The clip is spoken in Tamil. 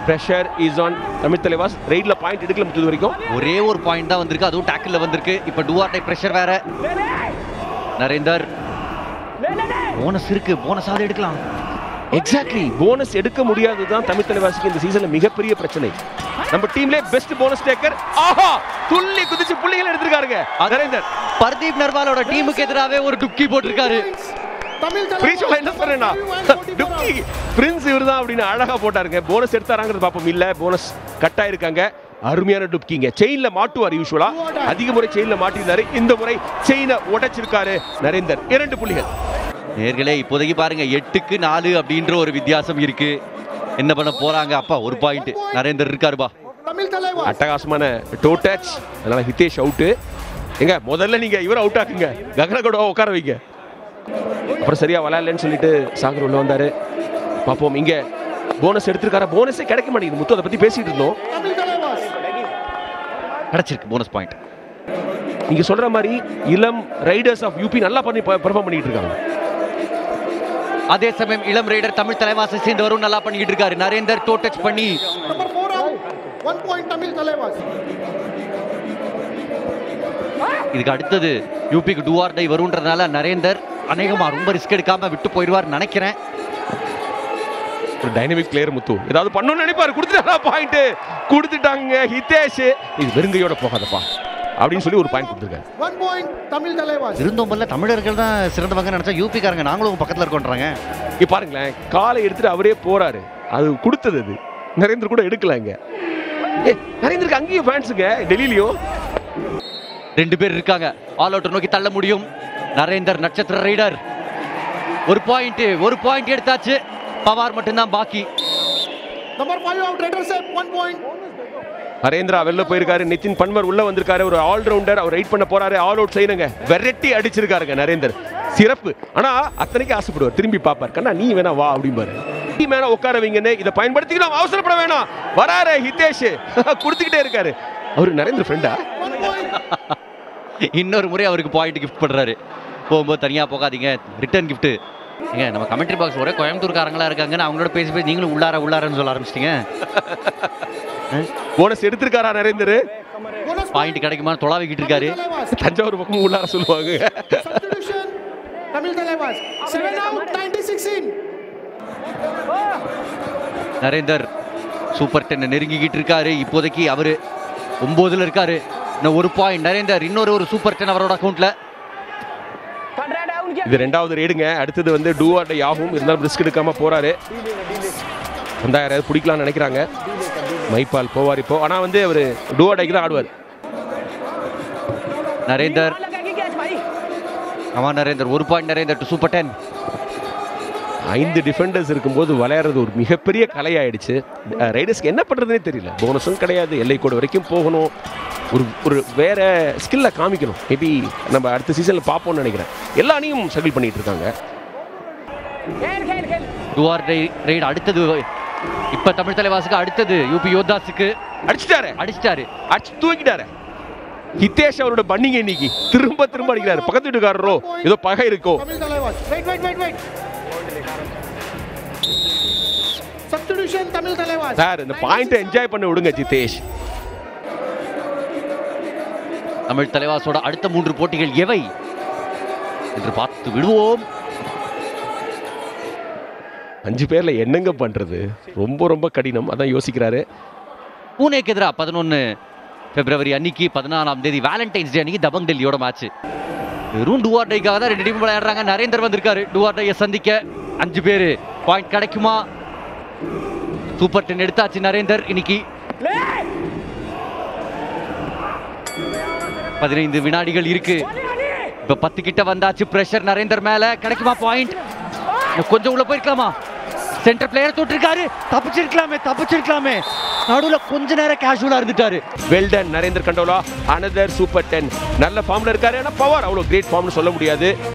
pressure is on Tamil Thalaivas ரைட்ல பாயிண்ட் எடுக்கல முத்து இது வரைக்கும் ஒரே ஒரு பாயிண்ட் தான் வந்திருக்கு அதுவும் டேக்கிள்ல வந்திருக்கு இப்போ டூஆர்டை பிரஷர் வேற நரேந்தர் போனஸ் இருக்கு போனஸாவது எடுக்கலாம் எக்ஸாக்ட்லி போனஸ் எடுக்க முடியாதது தான் தமிழ் தலைவாசிக்கு இந்த சீசன்ல மிகப்பெரிய பிரச்சனை நம்ம டீம்ல பெஸ்ட் போனஸ் டேக்கர் ஆஹா துள்ளி குதிச்சு புள்ளிகள் எடுத்திருக்காருங்க நரேந்தர் பர்தீப் நர்வாலோட டீமுக்கு எதிராகவே ஒரு டுக்கி போட்டிருக்காரு பிரீஷோல என்ன சொல்றேன்னா டுக்கி பிரின்ஸ் இவர்தான் அப்படின்னு அழகா போட்டாருங்க போனஸ் எடுத்தாராங்கிறது பாப்போம் இல்ல போனஸ் கட் ஆயிருக்காங்க அருமையான டுப்கிங்க செயின்ல மாட்டுவார் யூஸ்வலா அதிக முறை செயின்ல மாட்டியிருந்தாரு இந்த முறை செயினை உடைச்சிருக்காரு நரேந்தர் இரண்டு புள்ளிகள் நேர்களே இப்போதைக்கு பாருங்க எட்டுக்கு நாலு அப்படின்ற ஒரு வித்தியாசம் இருக்கு என்ன பண்ண போறாங்க அப்பா ஒரு பாயிண்ட் நரேந்தர் இருக்காருப்பா அட்டகாசமான டோ டச் அதனால ஹிதேஷ் அவுட்டு எங்க முதல்ல நீங்க இவர் அவுட் ஆக்குங்க ககனகோட உட்கார வைங்க அப்புறம் சரியா விளையாடலன்னு சொல்லிட்டு சாகர் உள்ள வந்தாரு பார்ப்போம் இங்க போனஸ் எடுத்திருக்காரா போனஸே கிடைக்க மாட்டேங்குது முத்து அதை பத்தி பேசிட்டு இருந்தோம் கிடைச்சிருக்கு போனஸ் பாயிண்ட் நீங்க சொல்ற மாதிரி இளம் ரைடர்ஸ் ஆஃப் யூபி நல்லா பண்ணி பெர்ஃபார்ம் பண்ணிட்டு இருக்காங்க அதே சமயம் இளம் ரைடர் தமிழ் தலைவாசை சேர்ந்தவரும் நல்லா பண்ணிக்கிட்டு இருக்காரு நரேந்தர் டோ டச் பண்ணி இதுக்கு அடுத்தது யூபிக்கு டூஆர் டை வரும்ன்றதுனால நரேந்தர் அநேகமா ரொம்ப ரிஸ்க் எடுக்காம விட்டு போயிடுவார் நினைக்கிறேன் ஒரு டைனமிக் பிளேயர் முத்து ஏதாவது பண்ணணும்னு நினைப்பாரு கொடுத்துட்டாரா பாயிண்ட் கொடுத்துட்டாங்க ஹிதேஷ் இது வெறுங்கையோட போகாதப்பா அப்படின்னு சொல்லி ஒரு பாயிண்ட் கொடுத்துருக்காரு இருந்தோம்பல்ல தமிழர்கள் தான் சிறந்தவங்க நினைச்சா யூபிக்காரங்க நாங்களும் உங்க பக்கத்துல இருக்கோன்றாங்க இங்க பாருங்களேன் காலை எடுத்துட்டு அவரே போறாரு அது கொடுத்தது அது நரேந்தர் கூட எடுக்கல இங்க ஏ நரேந்தருக்கு அங்கேயும் ஃபேன்ஸுங்க டெல்லியிலயும் ரெண்டு பேர் இருக்காங்க ஆல் அவுட் நோக்கி தள்ள முடியும் நரேந்தர் நட்சத்திர ரைடர் ஒரு பாயிண்ட் ஒரு பாயிண்ட் எடுத்தாச்சு பவார் மட்டும்தான் பாக்கி நரேந்திரா வெளில போயிருக்காரு நிதின் பன்வர் உள்ள வந்திருக்காரு ஒரு ஆல்ரவுண்டர் அவர் ரைட் பண்ண போறாரு ஆல் அவுட் செய்யணுங்க வெரைட்டி அடிச்சிருக்காருங்க நரேந்தர் சிறப்பு ஆனா அத்தனைக்கு ஆசைப்படுவார் திரும்பி பார்ப்பார் கண்ணா நீ வேணா வா அப்படிம்பாரு நீ வேணா உட்கார வைங்கன்னு இதை பயன்படுத்திக்கலாம் அவசரப்பட வேணாம் வராரு ஹிதேஷ் கொடுத்துக்கிட்டே இருக்காரு அவரு நரேந்திர ஃப்ரெண்டா இன்னொரு முறை அவருக்கு பாயிண்ட் கிஃப்ட் பண்றாரு போகும்போது தனியா போகாதீங்க ரிட்டர்ன் gift ஏங்க நம்ம கமெண்ட்ரி பாக்ஸ் ஒரே கோயம்புத்தூர்காரங்களா இருக்காங்கன்னு அவங்களோட பேசி பேசி நீங்களும் உள்ளார உள்ளாரன்னு சொல்ல ஆரம்பிச்சிட்டீங்க போனஸ் எடுத்திருக்காரா நரேந்தர் பாயிண்ட் கிடைக்குமா தொலாவிக்கிட்டு இருக்காரு தஞ்சாவூர் பக்கம் உள்ளார சொல்லுவாங்க நரேந்தர் சூப்பர் டென்னை நெருங்கிக்கிட்டு இருக்காரு இப்போதைக்கு அவரு ஒன்பதுல இருக்காரு இன்னும் ஒரு பாயிண்ட் நரேந்தர் இன்னொரு ஒரு சூப்பர் டென் அவரோட அக்கௌண்ட்ல இது ரெண்டாவது ரேடுங்க அடுத்தது வந்து டூ ஆர் ஆகும் இருந்தாலும் ரிஸ்க் எடுக்காம போறாரு வந்தா யாராவது பிடிக்கலாம்னு நினைக்கிறாங்க மைப்பால் போவார் இப்போ ஆனா வந்து அவர் டூ ஆர் தான் ஆடுவார் நரேந்தர் ஆமா நரேந்தர் ஒரு point Narender to super ten ஐந்து டிஃபெண்டர்ஸ் இருக்கும்போது விளையாடுறது ஒரு மிகப்பெரிய கலையாயிடுச்சு ரைடர்ஸ்க்கு என்ன பண்றதுனே தெரியல போனஸும் கிடையாது எல்லை கோடு வரைக்கும் போகணும் ஒரு ஒரு வேற ஸ்கில்ல காமிக்கணும் மேபி நம்ம அடுத்த சீசன்ல பார்ப்போம்னு நினைக்கிறேன் எல்லா அணியும் ஸ்ட்ரகிள் பண்ணிட்டு இருக்காங்க டுவார் ரைடு அடுத்தது இப்ப தமிழ் தலைவாசுக்கு அடுத்தது யூபி யோத்தாஸுக்கு அடிச்சிட்டாரு அடிச்சிட்டாரு அடிச்சு தூக்கிட்டாரு ஹிதேஷ் அவரோட பண்ணிங்க இன்னைக்கு திரும்ப திரும்ப அடிக்கிறாரு பக்கத்து வீட்டுக்காரரோ ஏதோ பகை இருக்கோ சார் இந்த பாயிண்ட் என்ஜாய் பண்ண விடுங்க ஜிதேஷ் தமிழ் தலைவாசோட அடுத்த மூன்று போட்டிகள் எவை என்று பார்த்து விடுவோம் அஞ்சு பேர்ல என்னங்க பண்றது ரொம்ப ரொம்ப கடினம் அதான் யோசிக்கிறாரு பூனேக்கு எதிராக பதினொன்று பிப்ரவரி அன்னைக்கு பதினாலாம் தேதி வேலண்டைன்ஸ் டே அன்னைக்கு தபங் டெல்லியோட மேட்ச் வெறும் டூஆர் டைக்காக தான் ரெண்டு டீம் விளையாடுறாங்க நரேந்தர் வந்திருக்காரு டூஆர் டையை சந்திக்க அஞ்சு பேர் பாயிண்ட் கிடைக்குமா சூப்பர் டென் எடுத்தாச்சு நரேந்தர் இன்னைக்கு பதினைந்து வினாடிகள் இருக்கு இப்ப பத்து கிட்ட வந்தாச்சு பிரஷர் நரேந்தர் மேல கிடைக்குமா பாயிண்ட் கொஞ்சம் உள்ள போயிருக்கலாமா சென்டர் பிளேயர் தொட்டிருக்காரு தப்பிச்சிருக்கலாமே தப்பிச்சிருக்கலாமே நடுவுல கொஞ்ச நேரம் கேஷுவலா இருந்துட்டாரு well done Narender Kandola another super ten நல்ல ஃபார்ம்ல இருக்காரு ஆனா பவர் அவ்வளவு கிரேட் ஃபார்ம்னு சொல்ல முடியாது